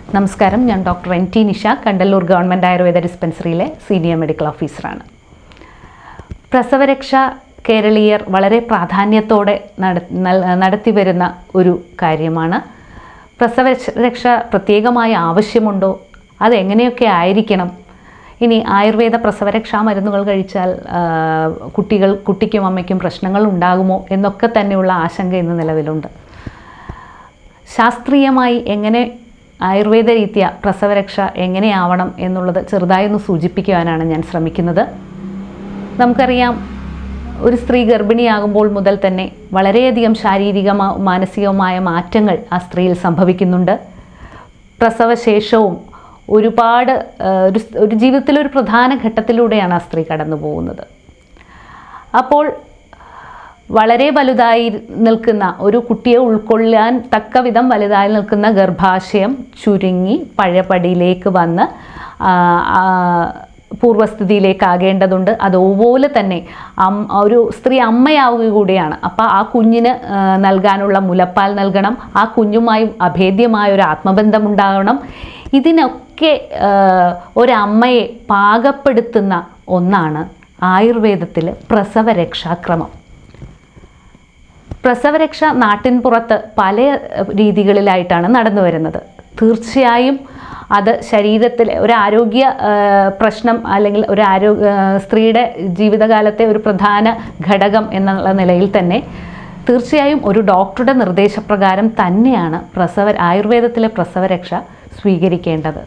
നമസ്കാരം ഞാൻ doctor N T Nisha Kandalloor government Ayurveda ഡിസ്പെൻസറിയിലെ സീനിയർ മെഡിക്കൽ ഓഫീസറാണ് പ്രസവരക്ഷ കേരളീയർ വളരെ പ്രാധാന്യത്തോടെ നട നൽ- നടത്തി വരുന്ന ഒരു കാര്യമാണ് പ്രസവരക്ഷ പ്രത്യേകമായ ആവശ്യമുണ്ടോ അതെങ്ങനെയൊക്കെ ആയിരിക്കണം ഇനി ആയുർവേദ പ്രസവരക്ഷാ മരുന്നുകൾ കഴിച്ചാൽ ആ, കുട്ടികൾ കുട്ടിക്കും അമ്മയ്ക്കും പ്രശ്നങ്ങൾ ഉണ്ടാകുമോ എന്നൊക്കെ തന്നെയുള്ള ആശങ്ക ഇന്ന് നിലവിലുണ്ട് ശാസ്ത്രീയമായി എങ്ങനെ ആയുർവേദ രീതിയ പ്രസവരക്ഷ എങ്ങനെയാവണം എന്നുള്ളത് ചെറുതായി ഒന്ന് സൂചിപ്പിക്കുവാനാണ് ഞാൻ ശ്രമിക്കുന്നത് നമുക്കറിയാം ഒരു സ്ത്രീ ഗർഭിണിയാകുമ്പോൾ മുതൽ തന്നെ വളരെയധികം ശാരീരിക മാനസികവുമായ മാറ്റങ്ങൾ ആ സ്ത്രീയിൽ സംഭവിക്കുന്നുണ്ട് പ്രസവശേഷവും ഒരുപാട് ആ, ഒരു സ്- ഒരു ജീവിതത്തിലെ ഒരു പ്രധാന ഘട്ടത്തിലൂടെയാണ് ആ സ്ത്രീ കടന്നു പോകുന്നത് അപ്പോൾ വളരെ വലുതായി നിൽക്കുന്ന ഒരു കുട്ടിയെ ഉൾക്കൊള്ളാൻ തക്ക വിധം വലുതായി നിൽക്കുന്ന ഗർഭാശയം ചുരുങ്ങി പഴയപടിയിലേക്ക് വന്ന് ആ, ആ, പൂർവ്വസ്ഥിതിയിലേക്കാകേണ്ടതുണ്ട് അതുപോലെ തന്നെ അം ഒരു സ്ത്രീ അമ്മയാവുക കൂടിയാണ് അപ്പോൾ ആ കുഞ്ഞിന് ആ, നൽകാനുള്ള മുലപ്പാൽ നൽകണം ആ കുഞ്ഞുമായി അഭേദ്യമായ ഒരു ആത്മബന്ധം ഉണ്ടാകണം ഇതിനൊക്കെ ആ, ഒരമ്മയെ പാകപ്പെടുത്തുന്ന ഒന്നാണ് ആയുർവേദത്തിലെ പ്രസവരക്ഷാക്രമം പ്രസവരക്ഷ നാട്ടിൻ പുറത്ത് പല ഏഹ്, രീതികളിലായിട്ടാണ് നടന്നു വരുന്നത് തീർച്ചയായും അത് ശരീരത്തിൽ ഒരു ആരോഗ്യ ഏഹ്, പ്രശ്നം അല്ലെങ്കിൽ ഒരു ആരോഗ്യ ഏഹ്, സ്ത്രീയുടെ ജീവിതകാലത്തെ ഒരു പ്രധാന ഘടകം എന്നുള്ള നിലയിൽ തന്നെ തീർച്ചയായും ഒരു ഡോക്ടറുടെ നിർദ്ദേശപ്രകാരം തന്നെയാണ് പ്രസവ ആയുർവേദത്തിലെ പ്രസവരക്ഷ സ്വീകരിക്കേണ്ടത്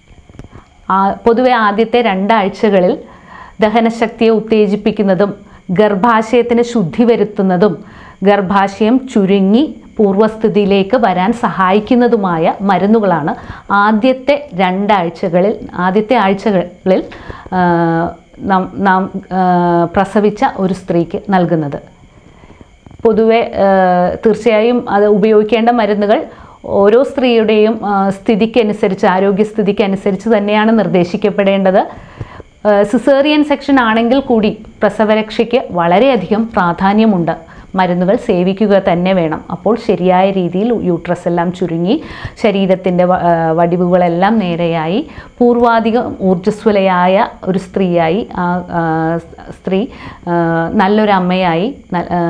ആ പൊതുവെ ആദ്യത്തെ രണ്ടാഴ്ചകളിൽ ദഹനശക്തിയെ ഉത്തേജിപ്പിക്കുന്നതും ഗർഭാശയത്തിന് ശുദ്ധി വരുത്തുന്നതും ഗർഭാശയം ചുരുങ്ങി പൂർവ്വസ്ഥിതിയിലേക്ക് വരാൻ സഹായിക്കുന്നതുമായ മരുന്നുകളാണ് ആദ്യത്തെ രണ്ടാഴ്ചകളിൽ ആദ്യത്തെ ആഴ്ചകളിൽ ആ, നാം നാം ആ, പ്രസവിച്ച ഒരു സ്ത്രീക്ക് നൽകുന്നത് പൊതുവെ ആ, തീർച്ചയായും അത് ഉപയോഗിക്കേണ്ട മരുന്നുകൾ ഓരോ സ്ത്രീയുടെയും ആ, സ്ഥിതിക്കനുസരിച്ച് ആരോഗ്യസ്ഥിതിക്കനുസരിച്ച് തന്നെയാണ് നിർദ്ദേശിക്കപ്പെടേണ്ടത് ആ, സിസേറിയൻ സെക്ഷൻ ആണെങ്കിൽ കൂടി പ്രസവരക്ഷയ്ക്ക് വളരെയധികം പ്രാധാന്യമുണ്ട് മരുന്നുകൾ സേവിക്കുക തന്നെ വേണം അപ്പോൾ ശരിയായ രീതിയിൽ യൂട്രസ് എല്ലാം ചുരുങ്ങി ശരീരത്തിൻ്റെ വ- ആ, വടിവുകളെല്ലാം നേരെയായി പൂർവാധികം ഊർജ്ജസ്വലയായ ഒരു സ്ത്രീയായി ആ ആ, സ്ത്രീ ആ, നല്ലൊരു അമ്മയായി ന- ആ,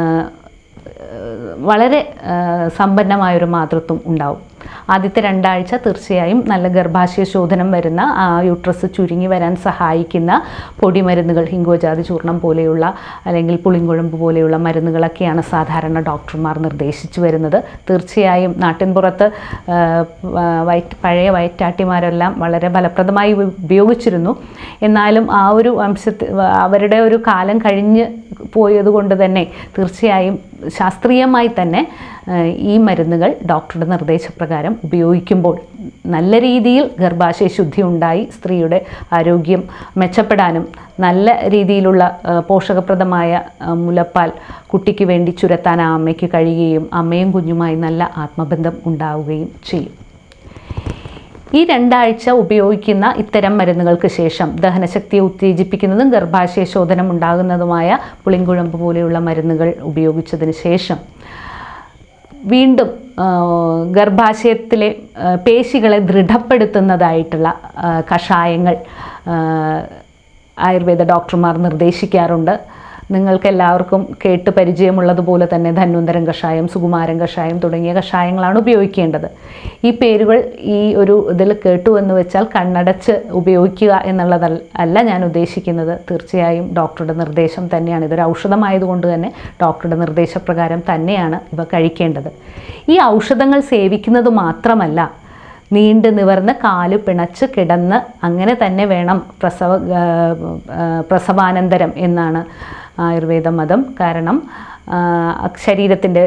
വളരെ ആ, സമ്പന്നമായൊരു മാതൃത്വം ഉണ്ടാവും ആദ്യത്തെ രണ്ടാഴ്ച തീർച്ചയായും നല്ല ഗർഭാശയ ശോധനം വരുന്ന ആ യൂട്രസ് ചുരുങ്ങി വരാൻ സഹായിക്കുന്ന പൊടിമരുന്നുകൾ ഹിങ്കോജാതി ചൂർണം പോലെയുള്ള അല്ലെങ്കിൽ പുളിങ്കുഴമ്പ് പോലെയുള്ള മരുന്നുകളൊക്കെയാണ് സാധാരണ ഡോക്ടർമാർ നിർദ്ദേശിച്ചു വരുന്നത് തീർച്ചയായും നാട്ടിൻപുറത്ത് ആ, ആ, വയറ്റ് പഴയ വയറ്റാട്ടിമാരെല്ലാം വളരെ ഫലപ്രദമായി ഉപ- ഉപയോഗിച്ചിരുന്നു എന്നാലും ആ ഒരു വംശത്തിൽ അവരുടെ ഒരു കാലം കഴിഞ്ഞ് പോയതുകൊണ്ട് തന്നെ തീർച്ചയായും ശാസ്ത്രീയമായി തന്നെ ആ, ഈ മരുന്നുകൾ ഡോക്ടറുടെ നിർദ്ദേശപ്രകാരം ഉപയോഗിക്കുമ്പോൾ നല്ല രീതിയിൽ ഗർഭാശയ ശുദ്ധി ഉണ്ടായി സ്ത്രീയുടെ ആരോഗ്യം മെച്ചപ്പെടാനും നല്ല രീതിയിലുള്ള ആ, പോഷകപ്രദമായ ആ, മുലപ്പാൽ കുട്ടിക്ക് വേണ്ടി ചുരത്താൻ ആ അമ്മയ്ക്ക് കഴിയുകയും അമ്മയും കുഞ്ഞുമായി നല്ല ആത്മബന്ധം ഉണ്ടാവുകയും ചെയ്യും ഈ രണ്ടാഴ്ച ഉപയോഗിക്കുന്ന ഇത്തരം മരുന്നുകൾക്ക് ശേഷം ദഹനശക്തിയെ ഉത്തേജിപ്പിക്കുന്നതും ഗർഭാശയ ശോധനം ഉണ്ടാകുന്നതുമായ പുളിങ്കുഴമ്പ് പോലെയുള്ള മരുന്നുകൾ ഉപയോഗിച്ചതിന് ശേഷം വീണ്ടും ആ, ഗർഭാശയത്തിലെ ആ, പേശികളെ ദൃഢപ്പെടുത്തുന്നതായിട്ടുള്ള ആ, കഷായങ്ങൾ ആ, ആയുർവേദ ഡോക്ടർമാർ നിർദ്ദേശിക്കാറുണ്ട് നിങ്ങൾക്ക് എല്ലാവർക്കും കേട്ട് പരിചയമുള്ളതുപോലെ തന്നെ ധന്വന്തരം കഷായം സുകുമാരൻ കഷായം തുടങ്ങിയ കഷായങ്ങളാണ് ഉപയോഗിക്കേണ്ടത് ഈ പേരുകൾ ഈ ഒരു ഇതിൽ കേട്ടു എന്ന് വെച്ചാൽ കണ്ണടച്ച് ഉപയോഗിക്കുക എന്നുള്ളതല്ല അല്ല ഞാൻ ഉദ്ദേശിക്കുന്നത് തീർച്ചയായും ഡോക്ടറുടെ നിർദ്ദേശം തന്നെയാണ് ഇതൊരു ഔഷധമായതുകൊണ്ട് തന്നെ ഡോക്ടറുടെ നിർദ്ദേശപ്രകാരം തന്നെയാണ് ഇവ കഴിക്കേണ്ടത് ഈ ഔഷധങ്ങൾ സേവിക്കുന്നത് മാത്രമല്ല നീണ്ടു നിവർന്ന് കാല് പിണച്ച് കിടന്ന് അങ്ങനെ തന്നെ വേണം പ്രസവ ആ, ആ, പ്രസവാനന്തരം എന്നാണ് ആയുർവേദ മതം കാരണം ശരീരത്തിൻ്റെ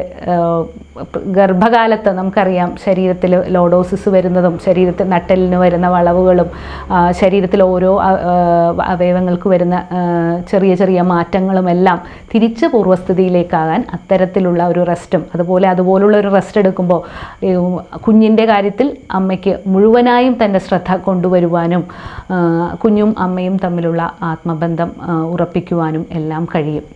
ഗർഭകാലത്ത് നമുക്കറിയാം ശരീരത്തിൽ ലോഡോസിസ് വരുന്നതും ശരീരത്തിൽ നട്ടലിന് വരുന്ന വളവുകളും ആ, ശരീരത്തിൽ ഓരോ ആ, ആ, അവയവങ്ങൾക്ക് വരുന്ന ആ, ചെറിയ ചെറിയ മാറ്റങ്ങളും എല്ലാം തിരിച്ച് പൂർവ്വസ്ഥിതിയിലേക്കാകാൻ അത്തരത്തിലുള്ള ഒരു റെസ്റ്റും അതുപോലെ അതുപോലുള്ള ഒരു റെസ്റ്റ് എടുക്കുമ്പോൾ ഈ കുഞ്ഞിൻ്റെ കാര്യത്തിൽ അമ്മയ്ക്ക് മുഴുവനായും തൻ്റെ ശ്രദ്ധ കൊണ്ടുവരുവാനും ആ, കുഞ്ഞും അമ്മയും തമ്മിലുള്ള ആത്മബന്ധം ആ, ഉറപ്പിക്കുവാനും എല്ലാം കഴിയും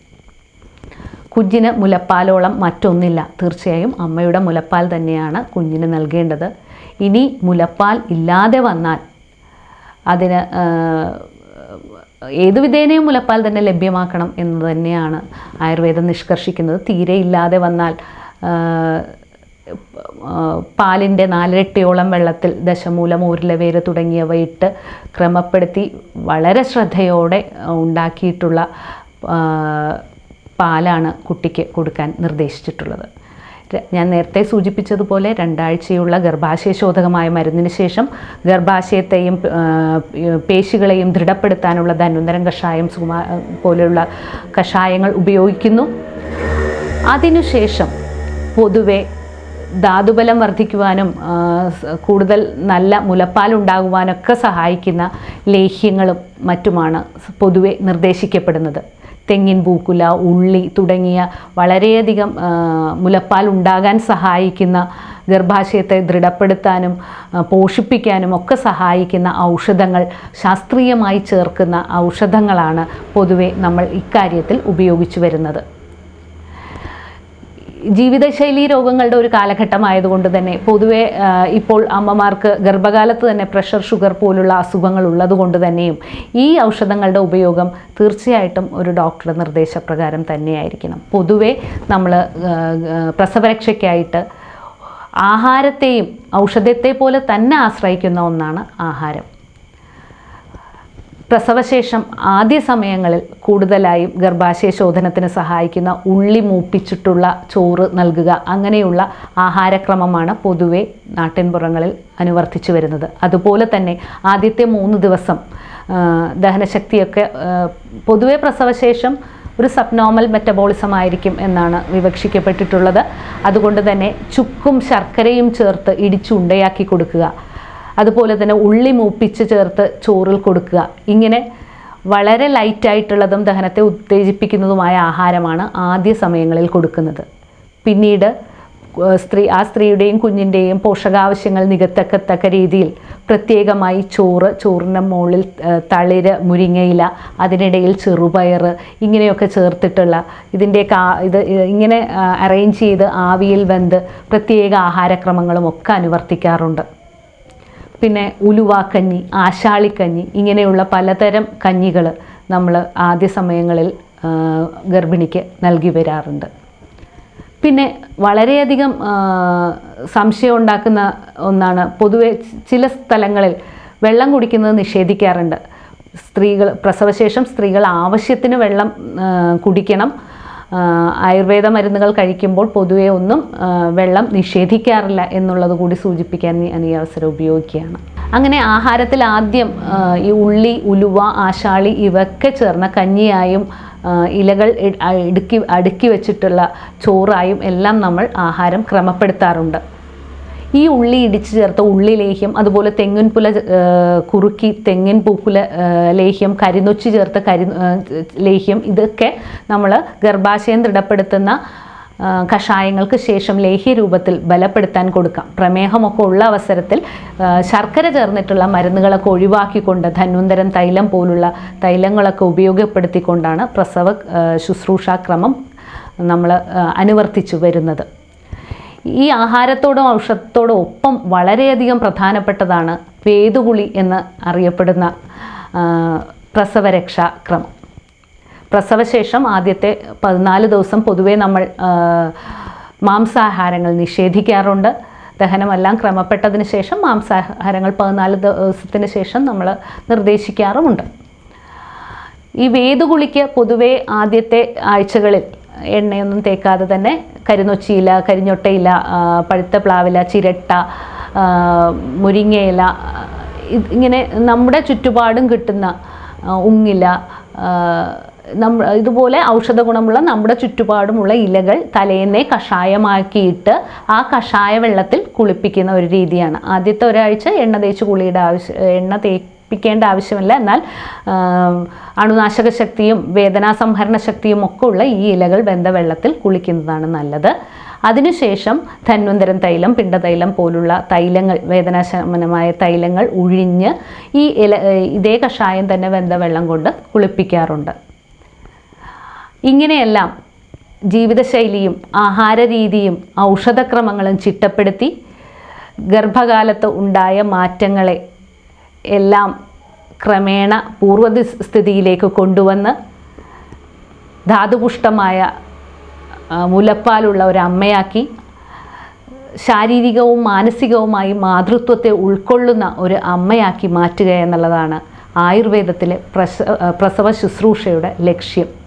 കുഞ്ഞിന് മുലപ്പാലോളം മറ്റൊന്നില്ല തീർച്ചയായും അമ്മയുടെ മുലപ്പാൽ തന്നെയാണ് കുഞ്ഞിന് നൽകേണ്ടത് ഇനി മുലപ്പാൽ ഇല്ലാതെ വന്നാൽ അതിന് ആ, ഏത് വിധേനയും മുലപ്പാൽ തന്നെ ലഭ്യമാക്കണം എന്ന് തന്നെയാണ് ആയുർവേദം നിഷ്കർഷിക്കുന്നത് തീരെ ഇല്ലാതെ വന്നാൽ ആ, ആ, പാലിൻ്റെ നാലിരട്ടിയോളം വെള്ളത്തിൽ ദശമൂലം ഊരിലവേര് തുടങ്ങിയവ ഇട്ട് ക്രമപ്പെടുത്തി വളരെ ശ്രദ്ധയോടെ ഉണ്ടാക്കിയിട്ടുള്ള ആ, പാലാണ് കുട്ടിക്ക് കൊടുക്കാൻ നിർദ്ദേശിച്ചിട്ടുള്ളത് ര- ഞാൻ നേരത്തെ സൂചിപ്പിച്ചതുപോലെ രണ്ടാഴ്ചയുള്ള ഗർഭാശയശോധകമായ മരുന്നിന് ശേഷം ഗർഭാശയത്തെയും ആ, പേശികളെയും ദൃഢപ്പെടുത്താനുള്ള ധന്വന്തരം കഷായം സുമാ പോലെയുള്ള കഷായങ്ങൾ ഉപയോഗിക്കുന്നു അതിനുശേഷം പൊതുവെ ധാതുബലം വർദ്ധിക്കുവാനും ആ, സ് കൂടുതൽ നല്ല മുലപ്പാൽ ഉണ്ടാകുവാനൊക്കെ സഹായിക്കുന്ന ലേഹ്യങ്ങളും മറ്റുമാണ് പൊതുവെ നിർദ്ദേശിക്കപ്പെടുന്നത് തെങ്ങിൻ പൂക്കുല ഉള്ളി തുടങ്ങിയ വളരെയധികം ആ, മുലപ്പാൽ ഉണ്ടാകാൻ സഹായിക്കുന്ന ഗർഭാശയത്തെ ദൃഢപ്പെടുത്താനും ആ, പോഷിപ്പിക്കാനും ഒക്കെ സഹായിക്കുന്ന ഔഷധങ്ങൾ ശാസ്ത്രീയമായി ചേർക്കുന്ന ഔഷധങ്ങളാണ് പൊതുവെ നമ്മൾ ഇക്കാര്യത്തിൽ ഉപയോഗിച്ചു വരുന്നത് ജീവിതശൈലി രോഗങ്ങളുടെ ഒരു കാലഘട്ടമായതുകൊണ്ട് തന്നെ പൊതുവെ ആ, ഇപ്പോൾ അമ്മമാർക്ക് ഗർഭകാലത്ത് തന്നെ പ്രഷർ ഷുഗർ പോലുള്ള അസുഖങ്ങൾ ഉള്ളതുകൊണ്ട് തന്നെയും ഈ ഔഷധങ്ങളുടെ ഉപയോഗം തീർച്ചയായിട്ടും ഒരു ഡോക്ടറുടെ നിർദ്ദേശപ്രകാരം തന്നെയായിരിക്കണം പൊതുവെ നമ്മൾ പ്രസവരക്ഷയ്ക്കായിട്ട് ആഹാരത്തെയും ഔഷധത്തെ പോലെ തന്നെ ആശ്രയിക്കുന്ന ഒന്നാണ് ആഹാരം പ്രസവശേഷം ആദ്യ സമയങ്ങളിൽ കൂടുതലായും ഗർഭാശയ ശോധനത്തിന് സഹായിക്കുന്ന ഉള്ളി മൂപ്പിച്ചിട്ടുള്ള ചോറ് നൽകുക അങ്ങനെയുള്ള ആഹാരക്രമമാണ് പൊതുവെ നാട്ടിൻപുറങ്ങളിൽ അനുവർത്തിച്ചു വരുന്നത് അതുപോലെ തന്നെ ആദ്യത്തെ മൂന്ന് ദിവസം ആ, ദഹനശക്തിയൊക്കെ ആ, പൊതുവെ പ്രസവശേഷം ഒരു സബ്നോർമൽ മെറ്റബോളിസം ആയിരിക്കും എന്നാണ് വിവക്ഷിക്കപ്പെട്ടിട്ടുള്ളത് അതുകൊണ്ട് തന്നെ ചുക്കും ശർക്കരയും ചേർത്ത് ഇടിച്ചുണ്ടയാക്കി കൊടുക്കുക അതുപോലെ തന്നെ ഉള്ളി മൂപ്പിച്ച് ചേർത്ത് ചോറിൽ കൊടുക്കുക ഇങ്ങനെ വളരെ ലൈറ്റായിട്ടുള്ളതും ദഹനത്തെ ഉത്തേജിപ്പിക്കുന്നതുമായ ആഹാരമാണ് ആദ്യ സമയങ്ങളിൽ കൊടുക്കുന്നത് പിന്നീട് ഏഹ് സ്ത്രീ ആ സ്ത്രീയുടെയും കുഞ്ഞിൻ്റെയും പോഷകാവശ്യങ്ങൾ നികത്തക്കത്തക്ക രീതിയിൽ പ്രത്യേകമായി ചോറ് ചോറിൻ്റെ മുകളിൽ ഏഹ് തളിര് മുരിങ്ങയില അതിനിടയിൽ ചെറുപയർ ഇങ്ങനെയൊക്കെ ചേർത്തിട്ടുള്ള ഇതിൻ്റെ കാ ഇത് ഇങ്ങനെ അറേഞ്ച് ചെയ്ത് ആവിയിൽ വെന്ത് പ്രത്യേക ആഹാരക്രമങ്ങളും ഒക്കെ അനുവർത്തിക്കാറുണ്ട് പിന്നെ ഉലുവാക്കഞ്ഞി ആശാളിക്കഞ്ഞി ഇങ്ങനെയുള്ള പലതരം കഞ്ഞികൾ നമ്മൾ ആദ്യ സമയങ്ങളിൽ ആ, ഗർഭിണിക്ക് നൽകി വരാറുണ്ട് പിന്നെ വളരെയധികം ആ, സംശയം ഉണ്ടാക്കുന്ന ഒന്നാണ് പൊതുവെ ചില സ്ഥലങ്ങളിൽ വെള്ളം കുടിക്കുന്നത് നിഷേധിക്കാറുണ്ട് സ്ത്രീകൾ പ്രസവശേഷം സ്ത്രീകൾ ആവശ്യത്തിന് വെള്ളം ആ, കുടിക്കണം ആ, ആയുർവേദ മരുന്നുകൾ കഴിക്കുമ്പോൾ പൊതുവെ ഒന്നും ആ, വെള്ളം നിഷേധിക്കാറില്ല എന്നുള്ളത് കൂടി സൂചിപ്പിക്കാൻ ഞാൻ ഈ അവസരം ഉപയോഗിക്കുകയാണ് അങ്ങനെ ആഹാരത്തിൽ ആദ്യം ആ, ഈ ഉള്ളി ഉലുവ ആശാളി ഇവയൊക്കെ ചേർന്ന കഞ്ഞിയായും ആ, ഇലകൾ ഇ- അ- ഇടുക്കി അടുക്കി വെച്ചിട്ടുള്ള ചോറായും എല്ലാം നമ്മൾ ആഹാരം ക്രമപ്പെടുത്താറുണ്ട് ഈ ഉള്ളി ഇടിച്ച് ചേർത്ത ഉള്ളി ലേഹ്യം അതുപോലെ തെങ്ങിൻ പുല ആ, കുറുക്കി തെങ്ങിൻ പൂക്കുല ആ, ലേഹ്യം കരിനൊച്ചി ചേർത്ത കരി ആ, ലേഹ്യം ഇതൊക്കെ നമ്മൾ ഗർഭാശയം ദൃഢപ്പെടുത്തുന്ന ആ, കഷായങ്ങൾക്ക് ശേഷം ലേഹ്യ രൂപത്തിൽ ബലപ്പെടുത്താൻ കൊടുക്കാം പ്രമേഹമൊക്കെ ഉള്ള അവസരത്തിൽ ആ, ശർക്കര ചേർന്നിട്ടുള്ള മരുന്നുകളൊക്കെ ഒഴിവാക്കിക്കൊണ്ട് ധന്വന്തരം തൈലം പോലുള്ള തൈലങ്ങളൊക്കെ ഉപയോഗപ്പെടുത്തിക്കൊണ്ടാണ് പ്രസവ ആ, ശുശ്രൂഷാക്രമം നമ്മൾ അനുവർത്തിച്ചു വരുന്നത് ഈ ആഹാരത്തോടും ഔഷധത്തോടും ഒപ്പം വളരെയധികം പ്രധാനപ്പെട്ടതാണ് വേദുകുളി എന്ന് അറിയപ്പെടുന്ന ആ, പ്രസവരക്ഷാ ക്രമം പ്രസവശേഷം ആദ്യത്തെ പതിനാല് ദിവസം പൊതുവെ നമ്മൾ ആ, മാംസാഹാരങ്ങൾ നിഷേധിക്കാറുണ്ട് ദഹനമെല്ലാം ക്രമപ്പെട്ടതിന് ശേഷം മാംസാഹാരങ്ങൾ പതിനാല് ദിവസത്തിന് ശേഷം നമ്മൾ നിർദ്ദേശിക്കാറുമുണ്ട് ഈ വേദുകുളിക്ക് പൊതുവെ ആദ്യത്തെ ആഴ്ചകളിൽ എണ്ണയൊന്നും തേക്കാതെ തന്നെ കരിനൊച്ചിയില കരിഞ്ഞൊട്ടയില ആ, പഴുത്ത പ്ലാവില ചിരട്ട ആ, മുരിങ്ങയില ഇത് ഇങ്ങനെ നമ്മുടെ ചുറ്റുപാടും കിട്ടുന്ന ആ, ഉങ്ങില ആ, നമ്മ ഇതുപോലെ ഔഷധ ഗുണമുള്ള നമ്മുടെ ചുറ്റുപാടുമുള്ള ഇലകൾ തലേന്നെ കഷായമാക്കിയിട്ട് ആ കഷായ വെള്ളത്തിൽ കുളിപ്പിക്കുന്ന ഒരു രീതിയാണ് ആദ്യത്തെ ഒരാഴ്ച എണ്ണ തേച്ച് കുളിയുടെ ആവശ്യം എണ്ണ തേപ്പിക്കേണ്ട ആവശ്യമില്ല എന്നാൽ ആം, അണുനാശക ശക്തിയും വേദനാ സംഹരണ ശക്തിയും ഒക്കെ ഉള്ള ഈ ഇലകൾ വെന്ത വെള്ളത്തിൽ കുളിക്കുന്നതാണ് നല്ലത് അതിനുശേഷം ധന്വന്തരം തൈലം പിണ്ടതൈലം പോലുള്ള തൈലങ്ങൾ വേദനാശമനമായ തൈലങ്ങൾ ഉഴിഞ്ഞ് ഈ ഇല ഇതേ കഷായം തന്നെ വെന്ത വെള്ളം കൊണ്ട് കുളിപ്പിക്കാറുണ്ട് ഇങ്ങനെയെല്ലാം ജീവിതശൈലിയും ആഹാര രീതിയും ഔഷധക്രമങ്ങളും ചിട്ടപ്പെടുത്തി ഗർഭകാലത്ത് ഉണ്ടായ മാറ്റങ്ങളെ എല്ലാം ക്രമേണ പൂർവ്വ സ്ഥിതിയിലേക്ക് കൊണ്ടുവന്ന് ധാതുപുഷ്ടമായ ആ, മുലപ്പാലുള്ള ഒരു അമ്മയാക്കി ശാരീരികവും മാനസികവുമായി മാതൃത്വത്തെ ഉൾക്കൊള്ളുന്ന ഒരു അമ്മയാക്കി മാറ്റുക എന്നുള്ളതാണ് ആയുർവേദത്തിലെ പ്രസ പ്രസവ ശുശ്രൂഷയുടെ ലക്ഷ്യം